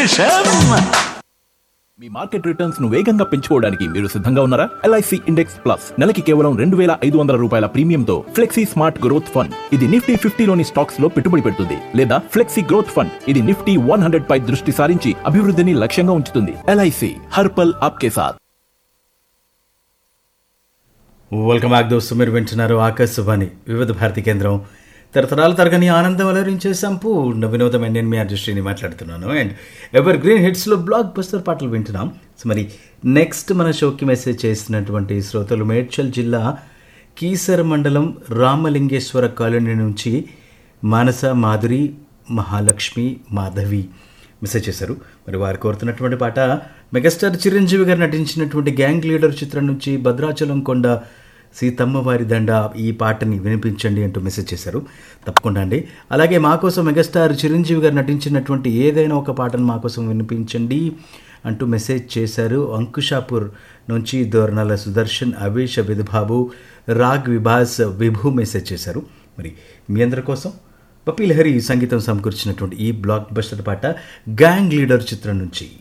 celebration మీ market returns ను వేగంగా పెంచుకోవడానికి మీరు సిద్ధంగా ఉన్నారా ఎల్ఐసి ఇండెక్స్ ప్లస్ నెలకి కేవలం రెండు వేల ఐదు వందల రూపాయల ప్రీమియంతో ఫ్లెక్సీ స్మార్ట్ గ్రోత్ ఫండ్ ఇది నిఫ్టీ ఫిఫ్టీలోని స్టాక్స్ లో పెట్టుబడి పెడుతుంది లేదా ఫ్లెక్సీ గ్రోత్ ఫండ్ ఇది నిఫ్టీ వన్ హండ్రెడ్ పై దృష్టి సారించి అభివృద్ధిని లక్ష్యంగా ఉంచుతుంది ఎల్ఐసి హర్పల్ ఆప్కే సాత్ వెల్కమ్ బ్యాక్ దోస్తు మీరు వింటున్నారు ఆకాశవాణి వివిధ భారతి కేంద్రం తరతరాల తరగని ఆనందం అలరించే సంపూర్ణ వినోదమైన నేను మీ అదృష్టిని మాట్లాడుతున్నాను అండ్ ఎవర్ గ్రీన్ హిట్స్లో బ్లాక్ బస్టర్ పాటలు వింటున్నాం సో మరి నెక్స్ట్ మన షోకి మెసేజ్ చేసినటువంటి శ్రోతలు మేడ్చల్ జిల్లా కీసర మండలం రామలింగేశ్వర కాలనీ నుంచి మానస మాధురి మహాలక్ష్మి మాధవి మెసేజ్ చేశారు మరి వారు కోరుతున్నటువంటి పాట మెగాస్టార్ చిరంజీవి గారు నటించినటువంటి గ్యాంగ్ లీడర్ చిత్రం నుంచి భద్రాచలం కొండ సీతమ్మ వారి దండ ఈ పాటని వినిపించండి అంటూ మెసేజ్ చేశారు తప్పకుండా అండి అలాగే మా కోసం మెగాస్టార్ చిరంజీవి గారు నటించినటువంటి ఏదైనా ఒక పాటను మా కోసం వినిపించండి అంటూ మెసేజ్ చేశారు అంకుషాపూర్ నుంచి దోర్నాల సుదర్శన్ అవేష్ విధబాబు రాగ్ విభాస్ విభు మెసేజ్ చేశారు మరి మీ అందరి కోసం పప్పి లహరి సంగీతం సమకూర్చినటువంటి ఈ బ్లాక్ బస్టర్ పాట గ్యాంగ్ లీడర్ చిత్రం నుంచి